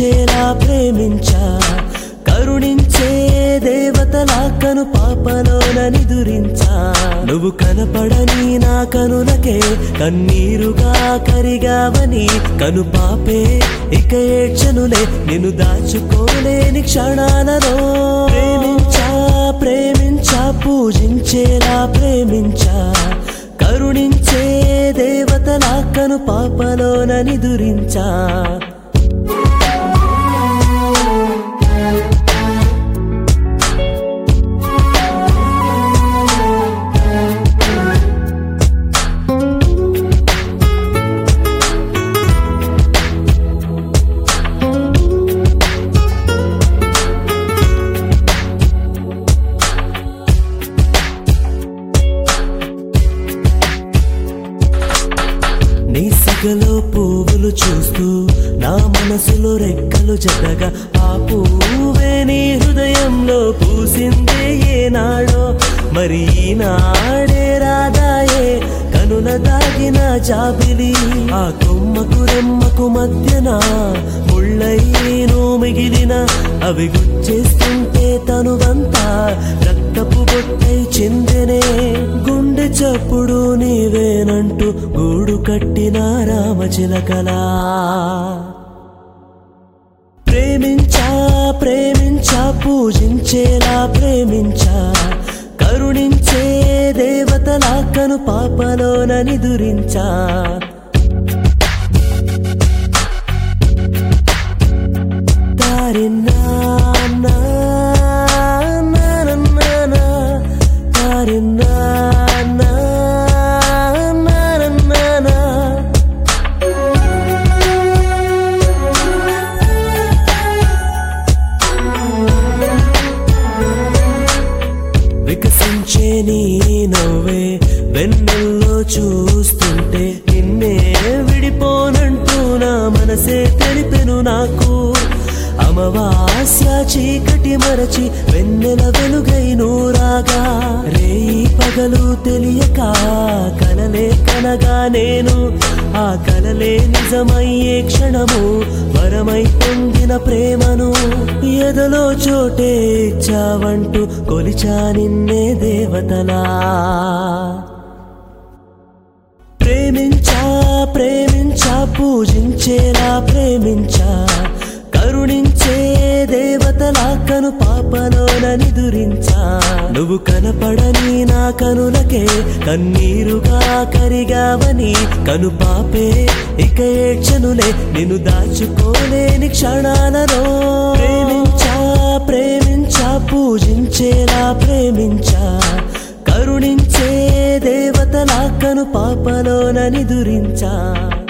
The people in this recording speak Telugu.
పూజించేలా ప్రేమించా కరుణించే దేవతలా కను పాపలోన నిదురించా నువ్వు కనపడని నా కనులకే కన్నీరుగా కరిగావని కను పాపే ఇక ఏడ్చనులే నిన్ను దాచుకోలేని క్షణాలలో ప్రేమించా ప్రేమించా పూజించేలా ప్రేమించా కరుణించే దేవతలా కను పాపలోన నిదురించా నీ సిగలో పువ్వులు చూస్తూ నా మనసులో రెక్కలు జతగా ఆ పువ్వే నీ హృదయంలో పూసిందే ఏనాడో మరి ఈనాడే రాదాయే కనుల దాగిన జాబిలి ఆ కొమ్మకు రెమ్మకు మధ్యన ముళ్ళయ్యేను మిగిలిన అవి గుచ్చేస్తుంటే తనువంతా రక్తపు బొట్టై చిందెనే గుండె చప్పుడు నీవేనంటూ గూడు కట్టిన రామచిలకలా ప్రేమించా ప్రేమించా పూజించేలా ప్రేమించా కరుణించే దేవతలా కను పాపలోన నిదురించా తారిన్నా నా, నా, నా, నా, నా. తారిన్నా నా, నా, నా, నా, నా. వికసించే నీ నవ్వే వెన్నెల్లో చూస్తుంటే నిన్నే విడిపోనంటూ నా మనసే తెలిపెను నాకు అమవాస్య చీకటి మరచి వెన్నెల వెలుగై నూరాగా రేయి పగలు తెలియక కలలే కనగా నేను ఆ కలలే నిజమయ్యే క్షణము వరమై పొందిన ప్రేమను ఎదలో చోటే ఇచ్చావంటూ కొలిచా నిన్నే దేవతలా ప్రేమించా ప్రేమించా పూజించేలా ప్రేమించా కరుణించే దేవతలా కను పాపలోన నిదురించా నువ్వు కనపడని నా కనులకే కన్నీరుగా కరిగావని కను పాపే ఇక ఏడ్చనులే నిన్ను దాచుకోలేని క్షణాలలో ప్రేమించా ప్రేమించా పూజించేలా ప్రేమించా కరుణించే దేవతలా కను పాపలోన నిదురించా